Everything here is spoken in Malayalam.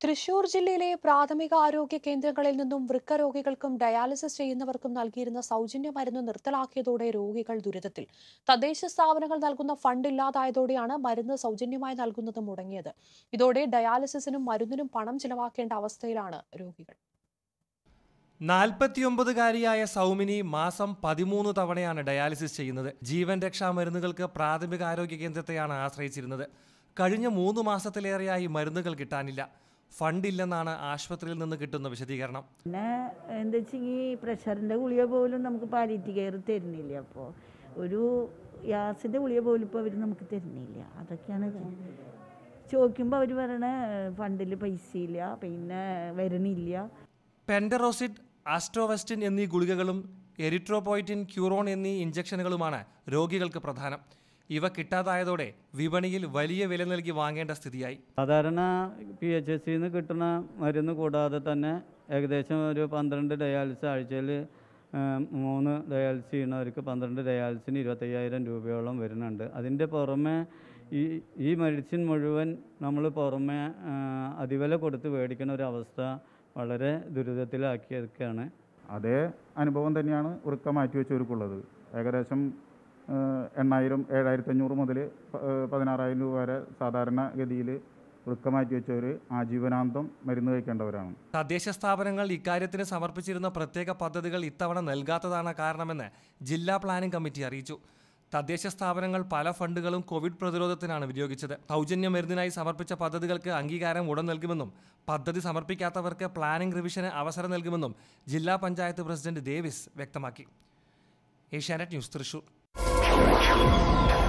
തൃശൂർ ജില്ലയിലെ പ്രാഥമിക ആരോഗ്യ കേന്ദ്രങ്ങളിൽ നിന്നും വൃക്ക രോഗികൾക്കും ഡയാലിസിസ് ചെയ്യുന്നവർക്കും നൽകിയിരുന്ന സൗജന്യ മരുന്ന് നിർത്തലാക്കിയതോടെ രോഗികൾ ദുരിതത്തിൽ തദ്ദേശ സ്ഥാപനങ്ങൾ നൽകുന്ന ഫണ്ട് ഇല്ലാതായതോടെയാണ് മരുന്ന് സൗജന്യമായി നൽകുന്നത് മുടങ്ങിയത് ഇതോടെ ഡയാലിസിസിനും മരുന്നിനും പണം ചിലവാക്കേണ്ട അവസ്ഥയിലാണ് രോഗികൾ നാൽപ്പത്തിയൊമ്പതുകാരിയായ സൗമിനി മാസം പതിമൂന്ന് തവണയാണ് ഡയാലിസിസ് ചെയ്യുന്നത് ജീവൻ രക്ഷാ മരുന്നുകൾക്ക് പ്രാഥമിക ആരോഗ്യ കേന്ദ്രത്തെയാണ് ആശ്രയിച്ചിരുന്നത് കഴിഞ്ഞ മൂന്ന് മാസത്തിലേറെയായി മരുന്നുകൾ കിട്ടാനില്ല ഫണ്ടില്ലെന്നാണ് ആശുപത്രിയിൽ നിന്ന് കിട്ടുന്ന വിശദീകരണം പിന്നെ എന്താ വെച്ചെങ്കിൽ പ്രഷറിൻ്റെ ഗുളിക പോലും നമുക്ക് പാലിറ്റി കെയർ തരുന്നില്ല അപ്പോൾ ഒരു ഗ്യാസിൻ്റെ ഗുളിക പോലും ഇപ്പോൾ അവർ നമുക്ക് തരുന്നില്ല അതൊക്കെയാണ് ചോദിക്കുമ്പോൾ അവർ പറയണ ഫണ്ടിൽ പൈസയില്ല പിന്നെ വരണില്ല പെൻഡറോസിഡ് ആസ്ട്രോവെസ്റ്റിൻ എന്നീ ഗുളികകളും എരിട്രോപോയിറ്റിൻ ക്യൂറോൺ എന്നീ ഇഞ്ചക്ഷനുകളുമാണ് രോഗികൾക്ക് പ്രധാനം ഇവ കിട്ടാതായതോടെ വിപണിയിൽ വലിയ വില നൽകി വാങ്ങേണ്ട സ്ഥിതിയായി സാധാരണ പി എച്ച് എസ് സിന്ന് കിട്ടുന്ന മരുന്ന് കൂടാതെ തന്നെ ഏകദേശം ഒരു പന്ത്രണ്ട് ഡയാലിസിസ് ആഴ്ചയിൽ മൂന്ന് ഡയാലിസിസ് ചെയ്യുന്നവർക്ക് പന്ത്രണ്ട് ഡയാലിസിന് ഇരുപത്തയ്യായിരം രൂപയോളം വരുന്നുണ്ട് അതിൻ്റെ പുറമെ ഈ ഈ മെഡിസിൻ മുഴുവൻ നമ്മൾ പുറമെ ആ, അതിവില കൊടുത്ത് മേടിക്കുന്ന ഒരു അവസ്ഥ വളരെ ദുരിതത്തിലാക്കിയൊക്കെയാണ് അതേ അനുഭവം തന്നെയാണ് വൃക്ക മാറ്റിവെച്ചവർക്കുള്ളത് ഏകദേശം ഏഹ്, എണ്ണായിരം ഏഴായിരത്തി അഞ്ഞൂറ് മുതൽ പതിനാറായിരം രൂപ വരെ സാധാരണ ഗതിയിൽ വൃക്ക മാറ്റിവെച്ചവർ ആജീവനാന്തം മരുന്ന് കഴിക്കേണ്ടവരാണ് തദ്ദേശ സ്ഥാപനങ്ങൾ ഇക്കാര്യത്തിന് സമർപ്പിച്ചിരുന്ന പ്രത്യേക പദ്ധതികൾ ഇത്തവണ നൽകാത്തതാണ് കാരണമെന്ന് ജില്ലാ പ്ലാനിംഗ് കമ്മിറ്റി അറിയിച്ചു തദ്ദേശ സ്ഥാപനങ്ങൾ പല ഫണ്ടുകളും കോവിഡ് പ്രതിരോധത്തിനാണ് വിനിയോഗിച്ചത് സൗജന്യ മരുന്നിനായി സമർപ്പിച്ച പദ്ധതികൾക്ക് അംഗീകാരം ഉടൻ നൽകുമെന്നും പദ്ധതി സമർപ്പിക്കാത്തവർക്ക് പ്ലാനിംഗ് റിവിഷന് അവസരം നൽകുമെന്നും ജില്ലാ പഞ്ചായത്ത് പ്രസിഡന്റ് ഡേവിസ് വ്യക്തമാക്കി ഏഷ്യാനെറ്റ് ന്യൂസ് തൃശൂർ